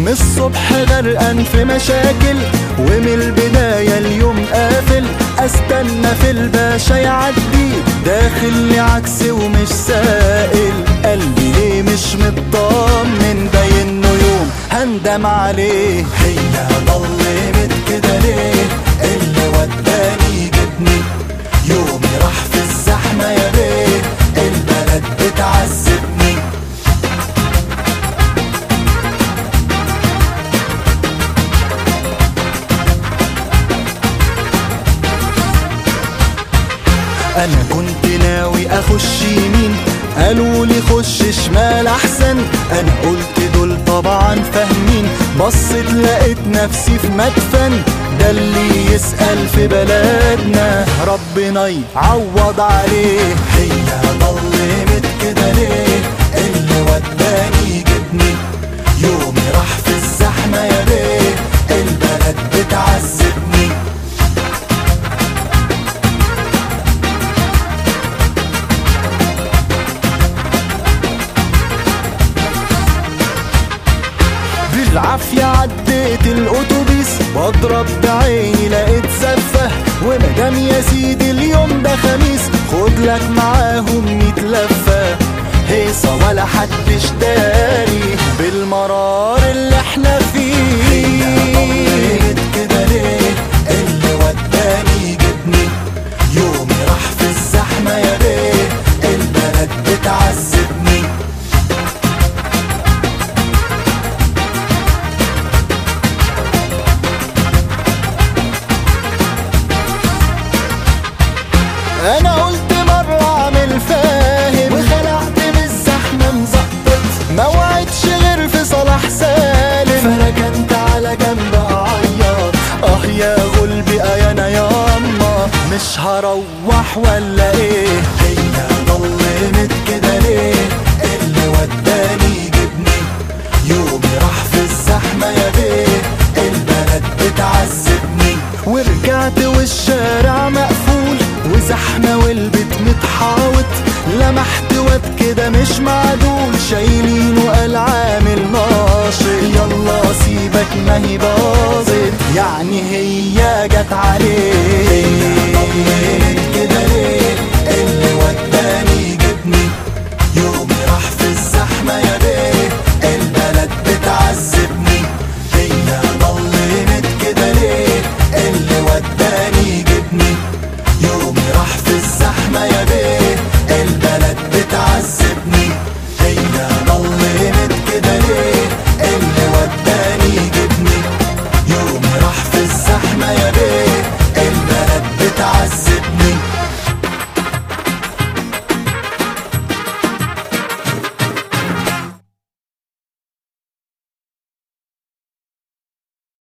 من الصبح غرقان في مشاكل ومن البداية اليوم قافل استنى في الباشا يعدي داخل لي عكس ومش سائل قلبي ليه مش مطمن باين له يوم هندم عليه هي ضلمت كده ليه اللي وداني جبني يومي راح في الزحمة يا بيه البلد بتعذبني انا كنت ناوي اخش يمين قالوا لي خش شمال احسن انا قلت دول طبعا فاهمين بصيت لقيت نفسي في مدفن ده اللي يسأل في بلدنا ربنا يعوض عليه هي ضلمت كده ليه اللي وداني جبني يومي راح في الزحمة يا بيه البلد بتعذبني بالعافية عديت الأتوبيس بضرب بعيني لقيت زفة ومدام يا سيدي اليوم ده خميس خد لك معاهم ميت لفة هيصة ولا حدش داري بالمرار اللي احنا فيه كده ليه اللي وداني جبني يومي راح في الزحمة يا بيه البلد بتعذبني انا قلت مرة اعمل فاهم وخلعت من الزحمة مزقط ما وعدش غير في صلاح سالم فركنت على جنب اعيط اه يا غلبي اه انا ياما مش هروح ولا ايه هي ضلمت كده ليه اللي وداني جبني يومي راح في الزحمة يا بيه البلد بتعذبني ورجعت والشارع مقفول وزحمة والبيت متحاوط لمحت واد كده مش معدول شايلينه قال عامل ناشط يلا سيبك ما هي باظت يعني هي جت عليه